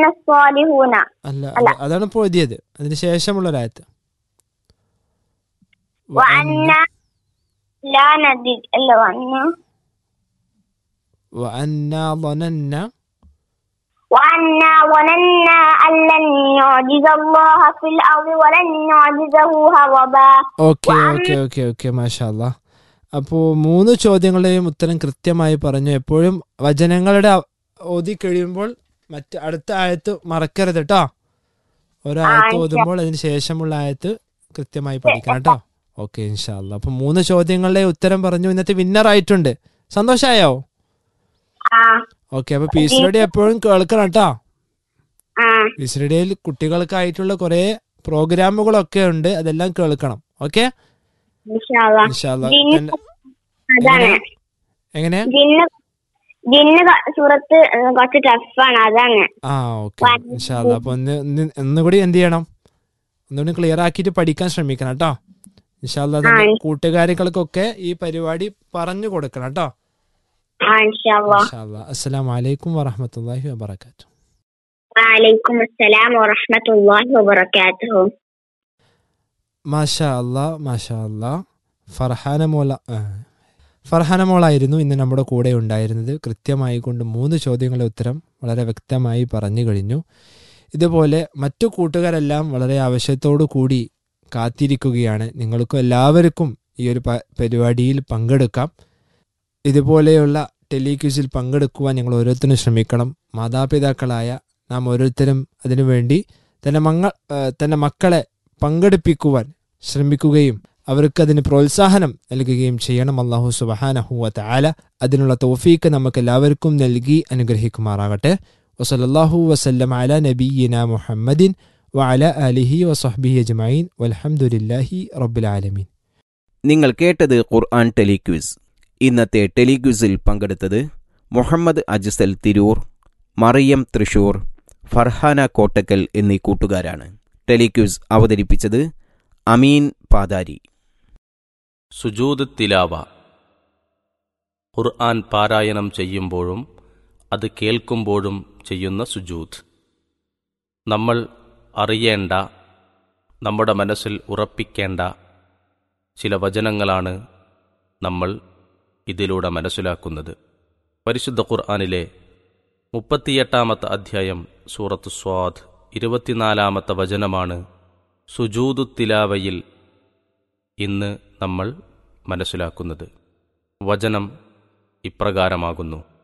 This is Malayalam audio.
الصالحون അല്ല അത് അതാണ് ഇപ്പോൾ എഴുതിയത് അതിന് ശേഷമുള്ള ഒരായത്ത് وأنا لا ندري إلا وأنا وأنا ظننا وأنا ظننا أن لن نعجز الله في الأرض ولن نعجزه هربا ഓക്കെ ഓക്കെ ഓക്കെ ഓക്കെ മാഷാല്ല അപ്പോൾ മൂന്ന് ചോദ്യങ്ങളുടെയും ഉത്തരം കൃത്യമായി പറഞ്ഞു എപ്പോഴും വചനങ്ങളുടെ അ- ഓതി കഴിയുമ്പോൾ മറ്റ് അടുത്ത ആയത്ത് മറക്കരുത് കേട്ടോ ഒരായത്ത് ഓതുമ്പോൾ അതിന് ശേഷമുള്ള ആയത്ത് കൃത്യമായി പഠിക്കണം കേട്ടോ ഓക്കെ ഇൻഷാല്ല അപ്പൊ മൂന്ന് ചോദ്യങ്ങളുടെ ഉത്തരം പറഞ്ഞു ഇന്നത്തെ വിന്നർ ആയിട്ടുണ്ട് സന്തോഷായോ آه ഓക്കെ അപ്പൊ പീസ് റെഡി എപ്പോഴും കേൾക്കണം കേട്ടോ آه പീസ് റെഡിയിൽ കുട്ടികൾക്കായിട്ടുള്ള കുറെ പ്രോഗ്രാമുകളൊക്കെ ഉണ്ട് അതെല്ലാം കേൾക്കണം ഓക്കെ إن شاء الله ഇൻഷാല്ല ജിന്ന് അതാണ് എങ്ങനെ ജിന്ന് ജിന്ന് ക- സൂറത്ത് കുറച്ച് ടഫാണ് അതാണ് ആ ഓക്കെ ഇൻഷാല്ല അപ്പൊ ഒന്ന് ഒന്ന് ഒന്നുകൂടി എന്ത് ചെയ്യണം ഒന്നുകൂടി ക്ലിയർ ആക്കിയിട്ട് പഠിക്കാൻ ശ്രമിക്കണം കേട്ടോ ഇൻഷാല്ല ആ. കൂട്ടുകാരികൾക്കൊക്കെ ഈ പരിപാടി പറഞ്ഞു കൊടുക്കണം കേട്ടോ ആ ഇൻഷാല്ലാ ഇൻഷാല്ല അസ്സലാം വലൈക്കും വറഹമത്തല്ലാഹി വബർക്കാത്തു വലൈക്കും അസ്സലാം വറഹ്മത്തുള്ളാഹി വബറകാതുഹു മാഷാ അല്ലാ മാഷാ അല്ലാ ഫർഹാന മോള ആ. ഫർഹാന മോളായിരുന്നു ഇന്ന് നമ്മുടെ കൂടെ ഉണ്ടായിരുന്നത് കൃത്യമായി കൊണ്ട് മൂന്ന് ചോദ്യങ്ങളുടെ ഉത്തരം വളരെ വ്യക്തമായി പറഞ്ഞു കഴിഞ്ഞു ഇതുപോലെ മറ്റു കൂട്ടുകാരെല്ലാം വളരെ ആവശ്യത്തോടു കൂടി കാത്തിരിക്കുകയാണ് നിങ്ങൾക്കും എല്ലാവർക്കും ഈ ഒരു പ- പരിപാടിയിൽ പങ്കെടുക്കാം ഇതുപോലെയുള്ള ടെലിക്യൂസിൽ പങ്കെടുക്കുവാൻ ഞങ്ങൾ ഓരോരുത്തരും ശ്രമിക്കണം മാതാപിതാക്കളായ നാം ഓരോരുത്തരും അതിനുവേണ്ടി തന്റെ മങ്ങ ആ, തന്റെ മക്കളെ പങ്കെടുപ്പിക്കുവാൻ ശ്രമിക്കുകയും അവർക്ക് അതിന് പ്രോത്സാഹനം നൽകുകയും ചെയ്യണം അള്ളാഹു സുബഹാനഹുവ താല അതിനുള്ള തൗഫീക്ക് നമുക്ക് എല്ലാവർക്കും നൽകി അനുഗ്രഹിക്കുമാറാകട്ടെ വസലല്ലാഹു വസല്ലം അല നബീന മുഹമ്മദിൻ വഅല അലിഹി വസഹ്ബിഹി അജ്മഈൻ വൽഹംദുലില്ലാഹി റബ്ബിൽ ആലമീൻ നിങ്ങൾ കേട്ടത് ഖുർആൻ ടെലിക്വിസ് ഇന്നത്തെ ടെലിക്വിസിൽ പങ്കെടുത്തത് മുഹമ്മദ് അജ്സൽ തിരൂർ മറിയം തൃശൂർ ഫർഹാന കോട്ടക്കൽ എന്നീ കൂട്ടുകാരാണ് ടെലിക്വിസ് അവതരിപ്പിച്ചത് അമീൻ പാതാരി സുജൂദ് തിലാവ ഖുർആൻ പാരായണം ചെയ്യുമ്പോഴും അത് കേൾക്കുമ്പോഴും ചെയ്യുന്ന സുജൂദ് നമ്മൾ അറിയേണ്ട നമ്മുടെ മനസ്സിൽ ഉറപ്പിക്കേണ്ട ചില വചനങ്ങളാണ് നമ്മൾ ഇതിലൂടെ മനസ്സിലാക്കുന്നത് പരിശുദ്ധ ഖുർആനിലെ മുപ്പത്തിയെട്ടാമത്തെ അധ്യായം സൂറത്ത് സ്വാദ് ഇരുപത്തിനാലാമത്തെ വചനമാണ് സുജൂദു തിലാവയിൽ ഇന്ന് നമ്മൾ മനസ്സിലാക്കുന്നത് വചനം ഇപ്രകാരമാകുന്നു